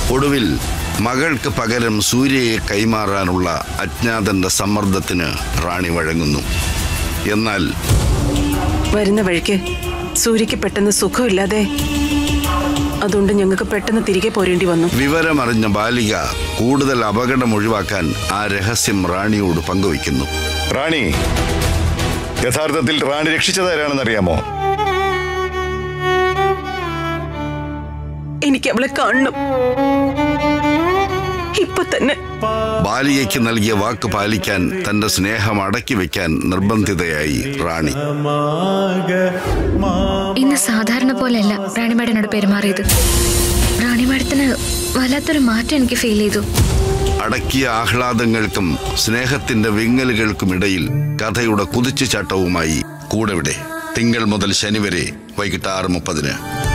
ഒടുവിൽ മകൾക്ക് പകരം സൂര്യയെ കൈമാറാനുള്ള അജ്ഞാതന്റെ സമ്മർദ്ദത്തിന് റാണി വഴങ്ങുന്നു എന്നാൽ വരുന്ന വഴിക്ക് സൂര്യക്ക് പെട്ടെന്ന് സുഖമില്ലാതെ അതുകൊണ്ട് ഞങ്ങൾക്ക് പെട്ടെന്ന് തിരികെ പോരേണ്ടി വന്നു വിവരമറിഞ്ഞ ബാലിക കൂടുതൽ അപകടം ഒഴിവാക്കാൻ ആ രഹസ്യം റാണിയോട് പങ്കുവയ്ക്കുന്നു റാണി യഥാർത്ഥത്തിൽ റാണി രക്ഷിച്ചതാരാണെന്ന് അറിയാമോ എനിക്ക് അവളെ കാണണം ഇപ്പൊ തന്നെ ബാലികയ്ക്ക് നൽകിയ വാക്ക് പാലിക്കാൻ തന്റെ സ്നേഹം അടക്കി വെക്കാൻ നിർബന്ധിതയായി റാണി ഇന്ന് സാധാരണ പോലെയല്ല റാണി മാഡനോട് പെരുമാറിയത് റാണി മാഡത്തിന് വല്ലാത്തൊരു മാറ്റം എനിക്ക് ഫീൽ ചെയ്തു അടക്കിയ ആഹ്ലാദങ്ങൾക്കും സ്നേഹത്തിന്റെ വിങ്ങലുകൾക്കുമിടയിൽ കഥയുടെ കുതിച്ചുചാട്ടവുമായി കൂടെവിടെ തിങ്കൾ മുതൽ ശനി വരെ വൈകിട്ട് ആറ് മുപ്പതിന്